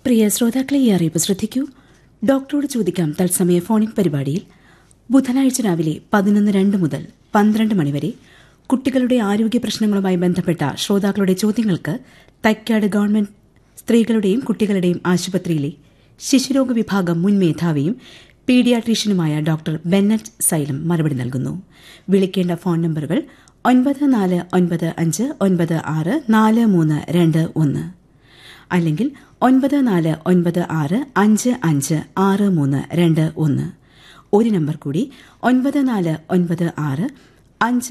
പ്രിയ ശ്രോതാക്കളെ ഈ അറിയിപ്പ് ശ്രദ്ധിക്കൂ ഡോക്ടറോട് ചോദിക്കാം തത്സമയ ഫോണിൻ പരിപാടിയിൽ ബുധനാഴ്ച രാവിലെ പതിനൊന്ന് രണ്ട് മുതൽ പന്ത്രണ്ട് മണിവരെ കുട്ടികളുടെ ആരോഗ്യ പ്രശ്നങ്ങളുമായി ബന്ധപ്പെട്ട ശ്രോതാക്കളുടെ ചോദ്യങ്ങൾക്ക് തൈക്കാട് ഗവൺമെന്റ് സ്ത്രീകളുടെയും കുട്ടികളുടെയും ആശുപത്രിയിലെ ശിശുരോഗ വിഭാഗം മുൻ മേധാവിയും പീഡിയാട്രീഷ്യനുമായ ഡോക്ടർ ബെന്നറ്റ് സൈലം മറുപടി നൽകുന്നു വിളിക്കേണ്ട ഫോൺ നമ്പറുകൾ ഒൻപത് നാല് ഒൻപത് അഞ്ച് ഒൻപത് ആറ് നാല് മൂന്ന് രണ്ട് ഒന്ന് അല്ലെങ്കിൽ ഒൻപത് നാല് ഒൻപത് ആറ് അഞ്ച് അഞ്ച് ആറ് മൂന്ന് രണ്ട് ഒന്ന് ഒരു നമ്പർ കൂടി ഒൻപത് നാല് ഒൻപത് ആറ് അഞ്ച്